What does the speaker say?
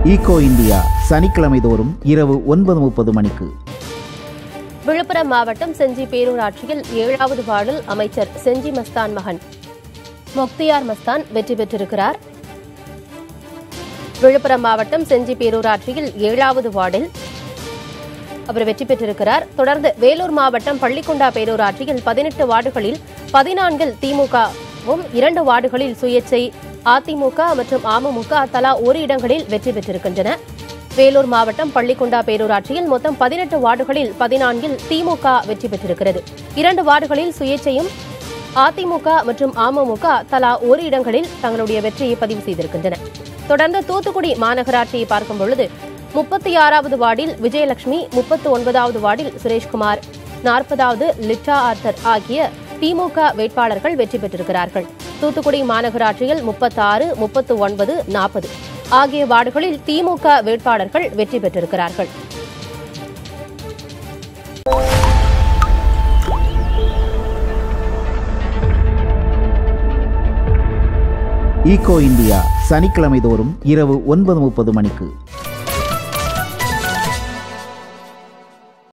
ego India சனிக்கிழமை தோறும் இரவு ஒன்பது முப்பது மணிக்கு விழுப்புரம் மாவட்டம் செஞ்சி பேரூராட்சியில் ஏழாவது வார்டில் அமைச்சர் செஞ்சி மஸ்தான் மகன் மொக்தியார் மஸ்தான் வெற்றி பெற்றிருக்கிறார் விழுப்புரம் மாவட்டம் செஞ்சி பேரூராட்சியில் ஏழாவது வார்டில் அவர் வெற்றி பெற்றிருக்கிறார் தொடர்ந்து வேலூர் மாவட்டம் பள்ளிக்கொண்டா பேரூராட்சியில் பதினெட்டு வார்டுகளில் பதினான்கில் திமுகவும் இரண்டு வார்டுகளில் சுயேச்சை அதிமுக மற்றும் அமமுக தலா ஒரு இடங்களில் வெற்றி பெற்றிருக்கின்றன வேலூர் மாவட்டம் பள்ளிக்கொண்டா பேரூராட்சியில் மொத்தம் பதினெட்டு வார்டுகளில் பதினான்கில் திமுக வெற்றி பெற்றிருக்கிறது இரண்டு வார்டுகளில் சுயேச்சையும் அதிமுக மற்றும் அமமுக தலா ஒரு இடங்களில் தங்களுடைய வெற்றியை பதிவு செய்திருக்கின்றன தொடர்ந்து தூத்துக்குடி மாநகராட்சியை பார்க்கும் பொழுது முப்பத்தி ஆறாவது வார்டில் விஜயலட்சுமி முப்பத்தி ஒன்பதாவது வார்டில் சுரேஷ்குமார் நாற்பதாவது லிட்டா ஆர்த்தர் ஆகிய திமுக வேட்பாளர்கள் வெற்றி பெற்றிருக்கிறார்கள் தூத்துக்குடி மாநகராட்சியில் முப்பத்தாறு முப்பத்து ஒன்பது நாற்பது ஆகிய வார்டுகளில் திமுக வேட்பாளர்கள் வெற்றி பெற்றிருக்கிறார்கள் ஈகோ இந்தியா சனிக்கிழமை தோறும் இரவு ஒன்பது முப்பது மணிக்கு